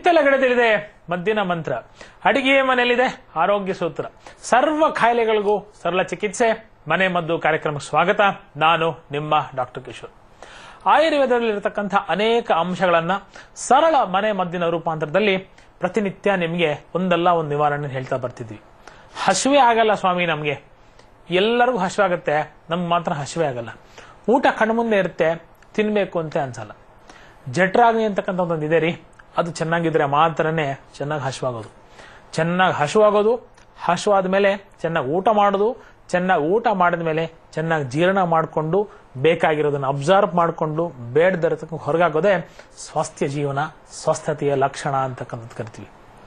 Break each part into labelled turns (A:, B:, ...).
A: ನಿಮ್ಮೆಲ್ಲ ಗೆಳೆದಿದೆ ಮದ್ದಿನ ಮಂತ್ರ ಅಡಿಗೆಯ ಮನೆಯಲ್ಲಿದೆ ಆರೋಗ್ಯ ಸೂತ್ರ ಸರ್ವ ಕಾಯಿಲೆಗಳಿಗೂ ಸರಳ ಚಿಕಿತ್ಸೆ ಮನೆ ಮದ್ದು ಕಾರ್ಯಕ್ರಮಕ್ಕೆ ಸ್ವಾಗತ ನಾನು ನಿಮ್ಮ ಡಾಕ್ಟರ್ ಕಿಶೋರ್ ಆಯುರ್ವೇದದಲ್ಲಿರತಕ್ಕಂಥ ಅನೇಕ ಅಂಶಗಳನ್ನ ಸರಳ ಮನೆ ಮದ್ದಿನ ರೂಪಾಂತರದಲ್ಲಿ ಪ್ರತಿನಿತ್ಯ ನಿಮಗೆ ಒಂದಲ್ಲ ಒಂದು ನಿವಾರಣೆ ಹೇಳ್ತಾ ಬರ್ತಿದ್ವಿ ಹಸಿವೆ ಆಗಲ್ಲ ಸ್ವಾಮಿ ನಮಗೆ ಎಲ್ಲರಿಗೂ ಹಸಿವಾಗುತ್ತೆ ನಮ್ಗೆ ಮಾತ್ರ ಹಸಿವೆ ಆಗಲ್ಲ ಊಟ ಕಣ್ಮುಂದೆ ಇರುತ್ತೆ ತಿನ್ಬೇಕು ಅಂತ ಅನ್ಸಲ್ಲ ಜಠರಾಗ್ನಿ ಅಂತಕ್ಕಂಥ ಒಂದು ಇದೆ ರೀ ಅದು ಚೆನ್ನಾಗಿದ್ರೆ ಮಾತ್ರನೇ ಚೆನ್ನಾಗಿ ಹಸಿವಾಗೋದು ಚೆನ್ನಾಗಿ ಹಸಿವಾಗೋದು ಹಸಿವಾದ ಮೇಲೆ ಚೆನ್ನಾಗಿ ಊಟ ಮಾಡೋದು ಚೆನ್ನಾಗಿ ಊಟ ಮಾಡಿದ ಮೇಲೆ ಚೆನ್ನಾಗಿ ಜೀರ್ಣ ಮಾಡಿಕೊಂಡು ಬೇಕಾಗಿರೋದನ್ನ ಅಬ್ಸರ್ವ್ ಮಾಡಿಕೊಂಡು ಬೇಡದಿರತಕ್ಕ ಹೊರಗಾಗೋದೇ ಸ್ವಾಸ್ಥ್ಯ ಜೀವನ ಸ್ವಸ್ಥತೆಯ ಲಕ್ಷಣ ಅಂತಕ್ಕಂಥದ್ದು ಕರಿತೀವಿ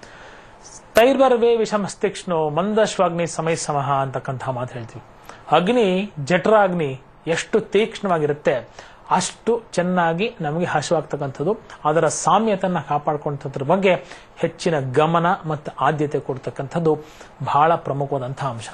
A: ತೈರ್ಬರ್ವೇ ವಿಷಮಸ್ತಿಕ್ಷ್ಣು ಮಂದಶ್ವಾಗ್ನಿ ಸಮಯ ಸಮಹ ಅಂತಕ್ಕಂಥ ಮಾತು ಹೇಳ್ತೀವಿ ಅಗ್ನಿ ಜಠರಾಗ್ನಿ ಎಷ್ಟು ತೀಕ್ಷ್ಣವಾಗಿರುತ್ತೆ ಅಷ್ಟು ಚೆನ್ನಾಗಿ ನಮಗೆ ಹಸಿವಾಗ್ತಕ್ಕಂಥದ್ದು ಅದರ ಸಾಮ್ಯತನ್ನ ಕಾಪಾಡ್ಕೊಂಥದ್ರ ಬಗ್ಗೆ ಹೆಚ್ಚಿನ ಗಮನ ಮತ್ತು ಆದ್ಯತೆ ಕೊಡ್ತಕ್ಕಂಥದ್ದು ಬಹಳ ಪ್ರಮುಖವಾದಂತಹ ಅಂಶ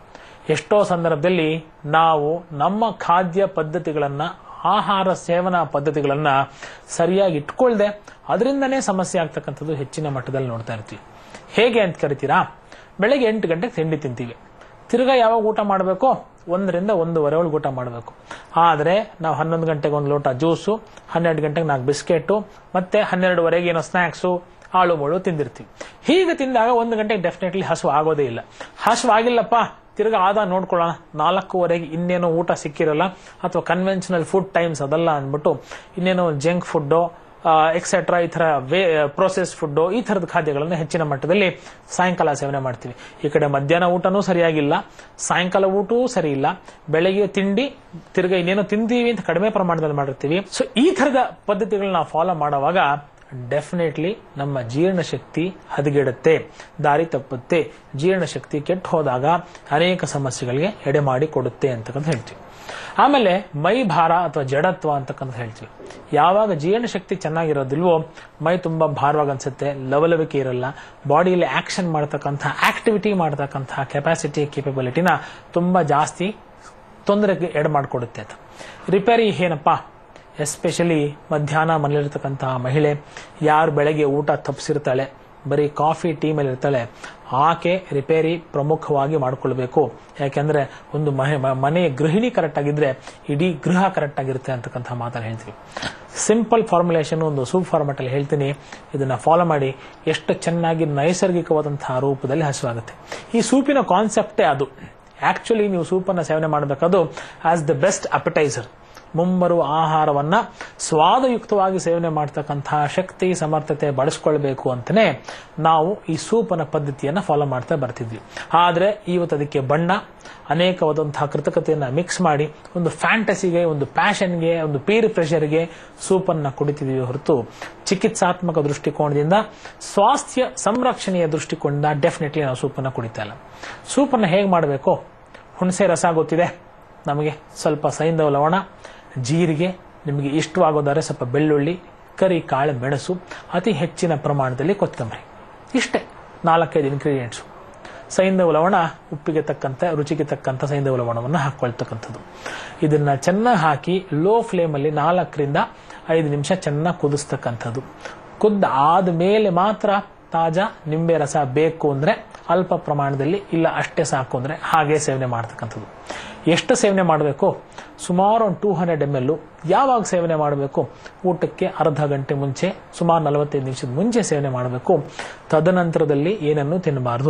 A: ಎಷ್ಟೋ ಸಂದರ್ಭದಲ್ಲಿ ನಾವು ನಮ್ಮ ಖಾದ್ಯ ಪದ್ಧತಿಗಳನ್ನ ಆಹಾರ ಸೇವನಾ ಪದ್ಧತಿಗಳನ್ನ ಸರಿಯಾಗಿ ಇಟ್ಕೊಳ್ದೆ ಅದರಿಂದನೇ ಸಮಸ್ಯೆ ಆಗ್ತಕ್ಕಂಥದ್ದು ಹೆಚ್ಚಿನ ಮಟ್ಟದಲ್ಲಿ ನೋಡ್ತಾ ಇರ್ತೀವಿ ಹೇಗೆ ಅಂತ ಕರಿತೀರಾ ಬೆಳಗ್ಗೆ ಎಂಟು ಗಂಟೆಗೆ ತಿಂಡಿ ತಿಂತೀವಿ ತಿರ್ಗಾ ಯಾವಾಗ ಊಟ ಮಾಡಬೇಕು ಒಂದರಿಂದ ಒಂದೂವರೆ ಒಳಗೆ ಊಟ ಮಾಡಬೇಕು ಆದರೆ ನಾವು ಹನ್ನೊಂದು ಗಂಟೆಗೆ ಒಂದು ಲೋಟ ಜ್ಯೂಸು ಹನ್ನೆರಡು ಗಂಟೆಗೆ ನಾಲ್ಕು ಬಿಸ್ಕೆಟು ಮತ್ತೆ ಹನ್ನೆರಡುವರೆಗೆ ಏನೋ ಸ್ನ್ಯಾಕ್ಸು ಆಳು ಮುಳು ತಿಂದಿರ್ತೀವಿ ಹೀಗೆ ತಿಂದಾಗ ಒಂದು ಗಂಟೆಗೆ ಡೆಫಿನೆಟ್ಲಿ ಹಸು ಆಗೋದೇ ಇಲ್ಲ ಹಸು ಆಗಿಲ್ಲಪ್ಪ ತಿರ್ಗಾ ಆದ ನೋಡ್ಕೊಳ್ಳೋಣ ನಾಲ್ಕೂವರೆಗೆ ಇನ್ನೇನೋ ಊಟ ಸಿಕ್ಕಿರಲ್ಲ ಅಥವಾ ಕನ್ವೆನ್ಷನಲ್ ಫುಡ್ ಟೈಮ್ಸ್ ಅದಲ್ಲ ಅಂದ್ಬಿಟ್ಟು ಇನ್ನೇನೋ ಜಂಕ್ ಫುಡ್ಡೋ ಎಕ್ಸೆಟ್ರಾ ಈ ತರ ವೇ ಪ್ರೊಸೆಸ್ ಫುಡ್ ಈ ತರದ ಖಾದ್ಯಗಳನ್ನು ಹೆಚ್ಚಿನ ಮಟ್ಟದಲ್ಲಿ ಸಾಯಂಕಾಲ ಸೇವನೆ ಮಾಡ್ತೀವಿ ಈ ಕಡೆ ಮಧ್ಯಾಹ್ನ ಊಟನೂ ಸರಿಯಾಗಿಲ್ಲ ಸಾಯಂಕಾಲ ಊಟವೂ ಸರಿ ಇಲ್ಲ ಬೆಳಗ್ಗೆ ತಿಂಡಿ ತಿರ್ಗಾ ಇನ್ನೇನೋ ತಿಂತೀವಿ ಅಂತ ಕಡಿಮೆ ಪ್ರಮಾಣದಲ್ಲಿ ಮಾಡಿರ್ತೀವಿ ಸೊ ಈ ತರದ ಪದ್ಧತಿಗಳನ್ನ ನಾವು ಫಾಲೋ ಮಾಡುವಾಗ ಡೆಫಿನೆಟ್ಲಿ ನಮ್ಮ ಜೀರ್ಣಶಕ್ತಿ ಹದಗೆಡುತ್ತೆ ದಾರಿ ತಪ್ಪುತ್ತೆ ಜೀರ್ಣಶಕ್ತಿ ಕೆಟ್ಟು ಹೋದಾಗ ಅನೇಕ ಸಮಸ್ಯೆಗಳಿಗೆ ಎಡೆ ಮಾಡಿ ಕೊಡುತ್ತೆ ಅಂತಕ್ಕಂಥ ಹೇಳ್ತೀವಿ ಆಮೇಲೆ ಮೈ ಭಾರ ಅಥವಾ ಜಡತ್ವ ಅಂತಕ್ಕಂಥ ಹೇಳ್ತೀವಿ ಯಾವಾಗ ಜೀರ್ಣಶಕ್ತಿ ಚೆನ್ನಾಗಿರೋದಿಲ್ವೋ ಮೈ ತುಂಬಾ ಭಾರವಾಗಿ ಅನ್ಸುತ್ತೆ ಲವಲವಿಕೆ ಇರಲ್ಲ ಬಾಡಿಯಲ್ಲಿ ಆಕ್ಷನ್ ಮಾಡ್ತಕ್ಕಂಥ ಆಕ್ಟಿವಿಟಿ ಮಾಡ್ತಕ್ಕಂಥ ಕೆಪಾಸಿಟಿ ಕೇಪಬಿಲಿಟಿನ ತುಂಬಾ ಜಾಸ್ತಿ ತೊಂದರೆಗೆ ಎಡೆ ಮಾಡಿಕೊಡುತ್ತೆ ಅಂತ ರಿಪೇರಿ ಏನಪ್ಪಾ ಎಸ್ಪೆಷಲಿ ಮಧ್ಯಾಹ್ನ ಮನೇಲಿರ್ತಕ್ಕಂತಹ ಮಹಿಳೆ ಯಾರು ಬೆಳಗ್ಗೆ ಊಟ ತಪ್ಪಿಸಿರ್ತಾಳೆ ಬರೀ ಕಾಫಿ ಟೀ ಮೇಲೆ ಇರ್ತಾಳೆ ಆಕೆ ರಿಪೇರಿ ಪ್ರಮುಖವಾಗಿ ಮಾಡಿಕೊಳ್ಬೇಕು ಯಾಕೆಂದ್ರೆ ಒಂದು ಮಹೆ- ಮ- ಮನೆ ಗೃಹಿಣಿ ಕರೆಕ್ಟ್ ಆಗಿದ್ರೆ ಇಡೀ ಗೃಹ ಕರೆಕ್ಟ್ ಆಗಿರುತ್ತೆ ಅಂತಕ್ಕಂಥ ಮಾತನ್ನು ಹೇಳ್ತೀವಿ ಸಿಂಪಲ್ ಫಾರ್ಮುಲೇಷನ್ ಒಂದು ಸೂಪ್ ಫಾರ್ಮೆಟ್ ಅಲ್ಲಿ ಹೇಳ್ತೀನಿ ಇದನ್ನ ಫಾಲೋ ಮಾಡಿ ಎಷ್ಟು ಚೆನ್ನಾಗಿ ನೈಸರ್ಗಿಕವಾದಂತಹ ರೂಪದಲ್ಲಿ ಹಸುವಾಗುತ್ತೆ ಈ ಸೂಪಿನ ಕಾನ್ಸೆಪ್ಟೇ ಅದು ಆಕ್ಚುಲಿ ನೀವು ಸೂಪನ್ನು ಸೇವನೆ ಮಾಡಬೇಕದು ಆಸ್ ದ ಬೆಸ್ಟ್ ಅಪಟೈಸರ್ ಮುಂಬರುವ ಆಹಾರವನ್ನ ಸ್ವಾದಯುಕ್ತವಾಗಿ ಸೇವನೆ ಮಾಡ್ತಕ್ಕಂತಹ ಶಕ್ತಿ ಸಮರ್ಥತೆ ಬಳಸ್ಕೊಳ್ಬೇಕು ಅಂತಾನೆ ನಾವು ಈ ಸೂಪನ ಪದ್ಧತಿಯನ್ನ ಫಾಲೋ ಮಾಡ್ತಾ ಬರ್ತಿದ್ವಿ ಆದ್ರೆ ಇವತ್ತು ಅದಕ್ಕೆ ಬಣ್ಣ ಅನೇಕವಾದಂತಹ ಕೃತಕತೆಯನ್ನ ಮಿಕ್ಸ್ ಮಾಡಿ ಒಂದು ಫ್ಯಾಂಟಸಿಗೆ ಒಂದು ಪ್ಯಾಷನ್ಗೆ ಒಂದು ಪೀರ್ ಪ್ರೆಷರ್ಗೆ ಸೂಪನ್ನ ಕುಡಿತಿದೀವಿ ಹೊರತು ಚಿಕಿತ್ಸಾತ್ಮಕ ದೃಷ್ಟಿಕೋನದಿಂದ ಸ್ವಾಸ್ಥ್ಯ ಸಂರಕ್ಷಣೆಯ ದೃಷ್ಟಿಕೋನದಿಂದ ಡೆಫಿನೆಟ್ಲಿ ನಾವು ಸೂಪನ್ನ ಕುಡಿತಾ ಇಲ್ಲ ಸೂಪನ್ನ ಹೇಗೆ ಮಾಡಬೇಕು ಹುಣಸೆ ರಸ ಗೊತ್ತಿದೆ ನಮಗೆ ಸ್ವಲ್ಪ ಸೈಂಧವ ಲವಣ ಜೀರಿಗೆ ನಿಮಗೆ ಇಷ್ಟವಾಗೋದಾದ್ರೆ ಸ್ವಲ್ಪ ಬೆಳ್ಳುಳ್ಳಿ ಕರಿ ಕಾಳು ಮೆಣಸು ಅತಿ ಹೆಚ್ಚಿನ ಪ್ರಮಾಣದಲ್ಲಿ ಕೊತ್ತಂಬರಿ ಇಷ್ಟೇ ನಾಲ್ಕೈದು ಇಂಗ್ರೀಡಿಯೆಂಟ್ಸು ಸೈಂಧವ ಲವಣ ಉಪ್ಪಿಗೆ ತಕ್ಕಂತೆ ರುಚಿಗೆ ತಕ್ಕಂತ ಸೈಂಧವ ಲವಣವನ್ನು ಹಾಕೊಳ್ತಕ್ಕಂಥದ್ದು ಇದನ್ನ ಚೆನ್ನಾಗಿ ಹಾಕಿ ಲೋ ಫ್ಲೇಮಲ್ಲಿ ನಾಲ್ಕರಿಂದ ಐದು ನಿಮಿಷ ಚೆನ್ನಾಗಿ ಕುದಿಸ್ತಕ್ಕಂಥದ್ದು ಕುದ್ದ ಆದ್ಮೇಲೆ ಮಾತ್ರ ತಾಜಾ ನಿಂಬೆ ರಸ ಬೇಕು ಅಂದ್ರೆ ಅಲ್ಪ ಪ್ರಮಾಣದಲ್ಲಿ ಇಲ್ಲ ಅಷ್ಟೇ ಸಾಕು ಅಂದ್ರೆ ಹಾಗೆ ಸೇವನೆ ಮಾಡ್ತಕ್ಕಂಥದ್ದು ಎಷ್ಟು ಸೇವನೆ ಮಾಡಬೇಕು ಸುಮಾರು ಒಂದು ಟೂ ಹಂಡ್ರೆಡ್ ಎಮ್ ಎಲ್ ಯಾವಾಗ ಸೇವನೆ ಮಾಡಬೇಕು ಊಟಕ್ಕೆ ಅರ್ಧ ಗಂಟೆ ಮುಂಚೆ ಸುಮಾರು ನಲವತ್ತೈದು ನಿಮಿಷದ ಮುಂಚೆ ಸೇವನೆ ಮಾಡಬೇಕು ತದನಂತರದಲ್ಲಿ ಏನನ್ನು ತಿನ್ನಬಾರದು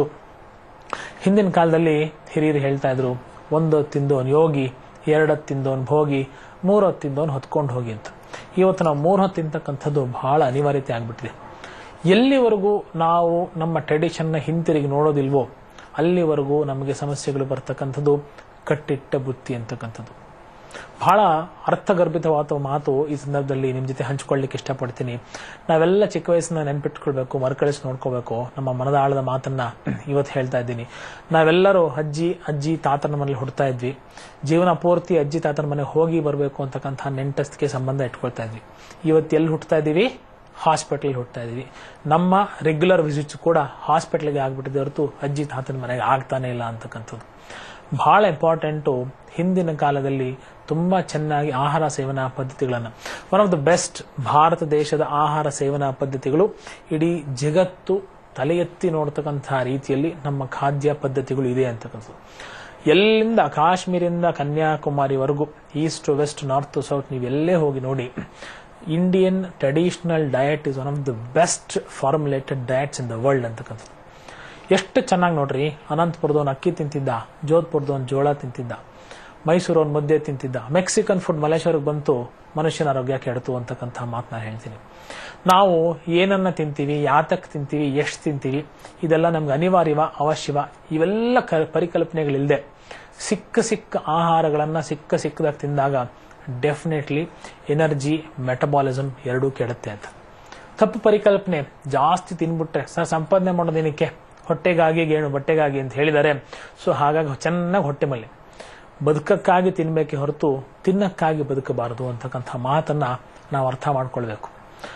A: ಹಿಂದಿನ ಕಾಲದಲ್ಲಿ ಹಿರಿಯರು ಹೇಳ್ತಾ ಇದ್ರು ಒಂದು ತಿಂದವನ್ ಯೋಗಿ ಎರಡತ್ತು ತಿಂದವನ್ ಭೋಗಿ ಮೂರೊತ್ತು ತಿಂದವನ್ ಹೊತ್ಕೊಂಡು ಹೋಗಿ ಅಂತ ಇವತ್ತು ನಾವು ಮೂರು ಹೊತ್ತು ತಿಂತಕ್ಕಂಥದ್ದು ಬಹಳ ಅನಿವಾರ್ಯತೆ ಆಗ್ಬಿಟ್ಟಿದೆ ಎಲ್ಲಿವರೆಗೂ ನಾವು ನಮ್ಮ ಟ್ರೆಡಿಷನ್ನ ಹಿಂತಿರುಗಿ ನೋಡೋದಿಲ್ವೋ ಅಲ್ಲಿವರೆಗೂ ನಮಗೆ ಸಮಸ್ಯೆಗಳು ಬರ್ತಕ್ಕಂಥದ್ದು ಕಟ್ಟಿಟ್ಟ ಬುತ್ತಿ ಅಂತಕ್ಕಂಥದ್ದು ಬಹಳ ಅರ್ಥಗರ್ಭಿತವಾದ ಮಾತು ಈ ಸಂದರ್ಭದಲ್ಲಿ ನಿಮ್ಮ ಜೊತೆ ಹಂಚ್ಕೊಳ್ಳಿಕ್ಕೆ ಇಷ್ಟಪಡ್ತೀನಿ ನಾವೆಲ್ಲ ಚಿಕ್ಕ ವಯಸ್ಸನ್ನ ನೆನ್ಪಿಟ್ಕೊಳ್ಬೇಕು ಮರುಕಳಿಸಿ ನೋಡ್ಕೋಬೇಕು ನಮ್ಮ ಮನದ ಆಳದ ಮಾತನ್ನ ಇವತ್ತು ಹೇಳ್ತಾ ಇದ್ದೀನಿ ನಾವೆಲ್ಲರೂ ಅಜ್ಜಿ ಅಜ್ಜಿ ತಾತನ ಮನೇಲಿ ಹುಡ್ತಾ ಇದ್ವಿ ಜೀವನ ಪೂರ್ತಿ ಅಜ್ಜಿ ತಾತನ ಮನೆಗೆ ಹೋಗಿ ಬರಬೇಕು ಅಂತಕ್ಕಂಥ ನೆಂಟಸ್ತಿಗೆ ಸಂಬಂಧ ಇಟ್ಕೊಳ್ತಾ ಇದ್ವಿ ಇವತ್ತು ಎಲ್ಲಿ ಹುಟ್ತಾ ಇದ್ದೀವಿ ಹಾಸ್ಪಿಟಲ್ ಹುಟ್ತಾ ಇದೀವಿ ನಮ್ಮ ರೆಗ್ಯುಲರ್ ವಿಸಿಟ್ಸ್ ಕೂಡ ಹಾಸ್ಪಿಟಲ್ಗೆ ಆಗ್ಬಿಟ್ಟಿದೆ ಹೊರತು ಅಜ್ಜಿ ತಾತನ ಮನೆಗೆ ಆಗ್ತಾನೆ ಇಲ್ಲ ಅಂತಕ್ಕಂಥದ್ದು ಬಹಳ ಇಂಪಾರ್ಟೆಂಟು ಹಿಂದಿನ ಕಾಲದಲ್ಲಿ ತುಂಬಾ ಚೆನ್ನಾಗಿ ಆಹಾರ ಸೇವನಾ ಪದ್ಧತಿಗಳನ್ನು one of the best Bharat ದೇಶದ ಆಹಾರ ಸೇವನಾ ಪದ್ಧತಿಗಳು ಇಡೀ ಜಗತ್ತು ತಲೆ ಎತ್ತಿ ನೋಡ್ತಕ್ಕಂತಹ ರೀತಿಯಲ್ಲಿ ನಮ್ಮ ಖಾದ್ಯ ಪದ್ಧತಿಗಳು ಇದೆ ಅಂತಕ್ಕಂಥದ್ದು ಎಲ್ಲಿಂದ ಕಾಶ್ಮೀರಿಂದ ಕನ್ಯಾಕುಮಾರಿವರೆಗೂ ಈಸ್ಟ್ ವೆಸ್ಟ್ ನಾರ್ತ್ ಸೌತ್ ನೀವೆಲ್ಲೇ ಹೋಗಿ ನೋಡಿ Indian traditional diet is one of the best formulated diets in the world ಅಂತಕ್ಕಂಥದ್ದು ಎಷ್ಟು ಚೆನ್ನಾಗಿ ನೋಡ್ರಿ ಅನಂತಪುರದವನ್ ಅಕ್ಕಿ ತಿಂತಿದ್ದ ಜೋಧ್ಪುರದವನ್ ಜೋಳ ತಿಂತಿದ್ದ ಮೈಸೂರವನ್ ಮುದ್ದೆ ತಿಂತಿದ್ದ ಮೆಕ್ಸಿಕನ್ ಫುಡ್ ಮಲೇಶ್ವರಕ್ಕೆ ಬಂತು ಮನುಷ್ಯನ ಆರೋಗ್ಯ ಕೆಡ್ತು ಅಂತಕ್ಕಂಥ ಮಾತು ನಾನು ಹೇಳ್ತೀನಿ ನಾವು ಏನನ್ನ ತಿಂತೀವಿ ಯಾತಕ್ ತಿಂತೀವಿ ಎಷ್ಟು ತಿಂತೀವಿ ಇದೆಲ್ಲ ನಮ್ಗೆ ಅನಿವಾರ್ಯವ ಅವಶ್ಯವ ಇವೆಲ್ಲ ಕ ಪರಿಕಲ್ಪನೆಗಳಿಲ್ಲದೆ ಸಿಕ್ಕ ಸಿಕ್ಕ ಆಹಾರಗಳನ್ನ ಸಿಕ್ಕ ಸಿಕ್ಕದಾಗ ತಿಂದಾಗ ಡೆಫಿನೆಟ್ಲಿ ಎನರ್ಜಿ ಮೆಟಬಾಲಿಸಮ್ ಎರಡೂ ಕೆಡುತ್ತೆ ಅಂತ ತಪ್ಪು ಪರಿಕಲ್ಪನೆ ಜಾಸ್ತಿ ತಿನ್ಬಿಟ್ರೆ ಸರ್ ಸಂಪಾದನೆ ಮಾಡೋದೇನಕ್ಕೆ ಹೊಟ್ಟೆಗಾಗಿ ಗೇಣು ಬಟ್ಟೆಗಾಗಿ ಅಂತ ಹೇಳಿದ್ದಾರೆ ಸೊ ಹಾಗಾಗಿ ಚೆನ್ನಾಗಿ ಹೊಟ್ಟೆ ಮಲ್ಲಿ ಬದುಕಕ್ಕಾಗಿ ತಿನ್ಬೇಕೆ ಹೊರತು ತಿನ್ನಕ್ಕಾಗಿ ಬದುಕಬಾರದು ಅಂತಕ್ಕಂಥ ಮಾತನ್ನ ನಾವು ಅರ್ಥ ಮಾಡ್ಕೊಳ್ಬೇಕು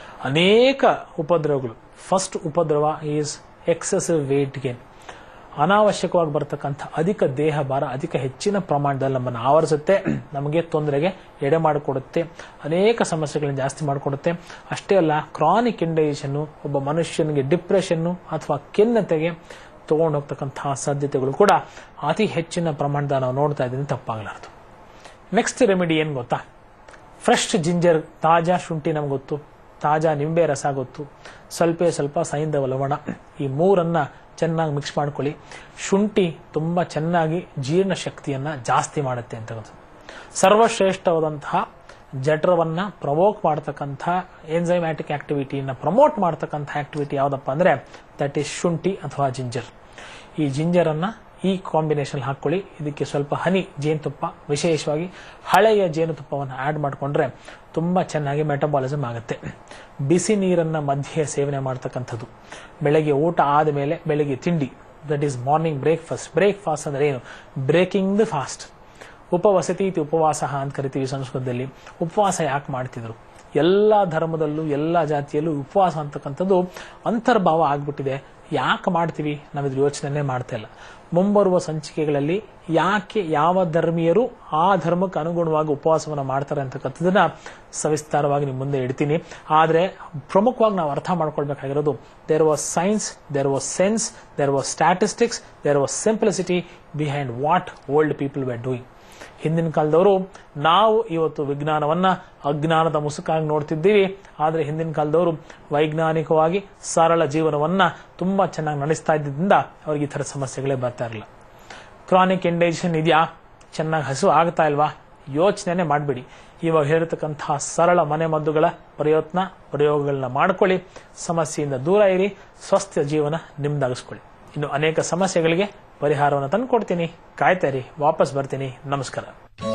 A: ಅನೇಕ ಉಪದ್ರವಗಳು ಫಸ್ಟ್ ಉಪದ್ರವ ಈಸ್ ಎಕ್ಸೆಸಿವ್ ವೇಟ್ ಗೇನ್ ಅನಾವಶ್ಯಕವಾಗಿ ಬರ್ತಕ್ಕಂಥ ಅಧಿಕ ದೇಹ ಭಾರ ಅಧಿಕ ಹೆಚ್ಚಿನ ಪ್ರಮಾಣದಲ್ಲಿ ನಮ್ಮನ್ನು ಆವರಿಸುತ್ತೆ ನಮಗೆ ತೊಂದರೆಗೆ ಎಡೆ ಮಾಡಿಕೊಡುತ್ತೆ ಅನೇಕ ಸಮಸ್ಯೆಗಳನ್ನ ಜಾಸ್ತಿ ಮಾಡಿಕೊಡುತ್ತೆ ಅಷ್ಟೇ ಅಲ್ಲ ಕ್ರಾನಿಕ್ ಇಂಡೈಜೇಷನ್ ಒಬ್ಬ ಮನುಷ್ಯನಿಗೆ ಡಿಪ್ರೆಷನ್ನು ಅಥವಾ ಖಿನ್ನತೆಗೆ ತಗೊಂಡು ಹೋಗ್ತಕ್ಕಂತಹ ಸಾಧ್ಯತೆಗಳು ಕೂಡ ಅತಿ ಹೆಚ್ಚಿನ ಪ್ರಮಾಣದ ನಾವು ನೋಡ್ತಾ ಇದ್ದೀನಿ ತಪ್ಪಾಗಲಾರದು ನೆಕ್ಸ್ಟ್ ರೆಮಿಡಿ ಏನ್ ಗೊತ್ತಾ ಫ್ರೆಶ್ ಜಿಂಜರ್ ತಾಜಾ ಶುಂಠಿ ನಮ್ಗೆ ಗೊತ್ತು ತಾಜಾ ನಿಂಬೆ ರಸ ಗೊತ್ತು ಸ್ವಲ್ಪ ಸ್ವಲ್ಪ ಸೈಂಧವ ಲವಣ ಈ ಮೂರನ್ನ ಚೆನ್ನಾಗಿ ಮಿಕ್ಸ್ ಮಾಡ್ಕೊಳ್ಳಿ ಶುಂಠಿ ತುಂಬಾ ಚೆನ್ನಾಗಿ ಜೀರ್ಣ ಶಕ್ತಿಯನ್ನ ಜಾಸ್ತಿ ಮಾಡುತ್ತೆ ಅಂತಕ್ಕಂಥದ್ದು ಸರ್ವಶ್ರೇಷ್ಠವಾದಂತಹ ಜಠರವನ್ನ ಪ್ರವೋಕ್ ಮಾಡತಕ್ಕಂಥ ಎನ್ಸೈಮ್ಯಾಟಿಕ್ ಆಕ್ಟಿವಿಟಿಯನ್ನ ಪ್ರಮೋಟ್ ಮಾಡತಕ್ಕಂಥ ಆಕ್ಟಿವಿಟಿ ಯಾವ್ದಪ್ಪ ಅಂದ್ರೆ ದಟ್ ಈಸ್ ಶುಂಠಿ ಅಥವಾ ಜಿಂಜರ್ ಈ ಜಿಂಜರ್ ಅನ್ನ ಈ ಕಾಂಬಿನೇಷನ್ ಹಾಕೊಳ್ಳಿ ಇದಕ್ಕೆ ಸ್ವಲ್ಪ ಹನಿ ಜೇನುತುಪ್ಪ ವಿಶೇಷವಾಗಿ ಹಳೆಯ ಜೇನುತುಪ್ಪವನ್ನು ಆಡ್ ಮಾಡಿಕೊಂಡ್ರೆ ತುಂಬಾ ಚೆನ್ನಾಗಿ ಮೆಟಬಾಲಿಸಮ್ ಆಗುತ್ತೆ ಬಿಸಿ ನೀರನ್ನ ಮಧ್ಯೆ ಸೇವನೆ ಮಾಡ್ತಕ್ಕಂಥದ್ದು ಬೆಳಗ್ಗೆ ಊಟ ಆದ ಮೇಲೆ ಬೆಳಗ್ಗೆ ತಿಂಡಿ that is morning breakfast breakfast ಅಂದ್ರೆ ಏನು ಬ್ರೇಕಿಂಗ್ ದ ಫಾಸ್ಟ್ ಉಪವಸತಿ ಇತಿ ಉಪವಾಸ ಅಂತ ಕರಿತೀವಿ ಸಂಸ್ಕೃತದಲ್ಲಿ ಉಪವಾಸ ಯಾಕೆ ಮಾಡ್ತಿದ್ರು ಎಲ್ಲ ಧರ್ಮದಲ್ಲೂ ಎಲ್ಲ ಜಾತಿಯಲ್ಲೂ ಉಪವಾಸ ಅಂತಕ್ಕಂಥದ್ದು ಅಂತರ್ಭಾವ ಆಗ್ಬಿಟ್ಟಿದೆ ಯಾಕೆ ಮಾಡ್ತೀವಿ ನಾವಿದ್ರ ಯೋಚನೆ ಮಾಡ್ತಾ ಇಲ್ಲ ಮುಂಬರುವ ಸಂಚಿಕೆಗಳಲ್ಲಿ ಯಾಕೆ ಯಾವ ಧರ್ಮೀಯರು ಆ ಧರ್ಮಕ್ಕೆ ಅನುಗುಣವಾಗಿ ಉಪವಾಸವನ್ನು ಮಾಡ್ತಾರೆ ಅಂತಕ್ಕಂಥದ್ದನ್ನ ಸವಿಸ್ತಾರವಾಗಿ ನಿಮ್ಮ ಮುಂದೆ ಇಡ್ತೀನಿ ಆದರೆ ಪ್ರಮುಖವಾಗಿ ನಾವು ಅರ್ಥ ಮಾಡ್ಕೊಳ್ಬೇಕಾಗಿರೋದು there was science there was sense there was statistics there was simplicity behind what old people were doing ಹಿಂದಿನ ಕಾಲದವರು ನಾವು ಇವತ್ತು ವಿಜ್ಞಾನವನ್ನ ಅಜ್ಞಾನದ ಮುಸುಕಾಗಿ ನೋಡ್ತಿದ್ದೀವಿ ಆದರೆ ಹಿಂದಿನ ಕಾಲದವರು ವೈಜ್ಞಾನಿಕವಾಗಿ ಸರಳ ಜೀವನವನ್ನ ತುಂಬಾ ಚೆನ್ನಾಗಿ ನಡೆಸ್ತಾ ಇದ್ದಿದ್ದರಿಂದ ಅವ್ರಿಗೆ ಈ ಥರ ಸಮಸ್ಯೆಗಳೇ ಬರ್ತಾ ಇರಲಿಲ್ಲ ಕ್ರಾನಿಕ್ ಇಂಡೈಜೇಷನ್ ಇದೆಯಾ ಚೆನ್ನಾಗಿ ಹಸು ಆಗ್ತಾ ಇಲ್ವಾ ಯೋಚನೆ ಮಾಡಬೇಡಿ ಇವಾಗ ಹೇಳಿರ್ತಕ್ಕಂತಹ ಸರಳ ಮನೆ ಮದ್ದುಗಳ ಪ್ರಯತ್ನ ಪ್ರಯೋಗಗಳನ್ನ ಮಾಡ್ಕೊಳ್ಳಿ ಸಮಸ್ಯೆಯಿಂದ ದೂರ ಇರಿ ಸ್ವಸ್ಥ ಜೀವನ ನಿಮ್ದಾಗಿಸ್ಕೊಳ್ಳಿ ಇನ್ನು ಅನೇಕ ಸಮಸ್ಯೆಗಳಿಗೆ ಪರಿಹಾರವನ್ನು ತಂದುಕೊಡ್ತೀನಿ ಕಾಯ್ತಾ ಇರಿ ವಾಪಸ್ ಬರ್ತೀನಿ ನಮಸ್ಕಾರ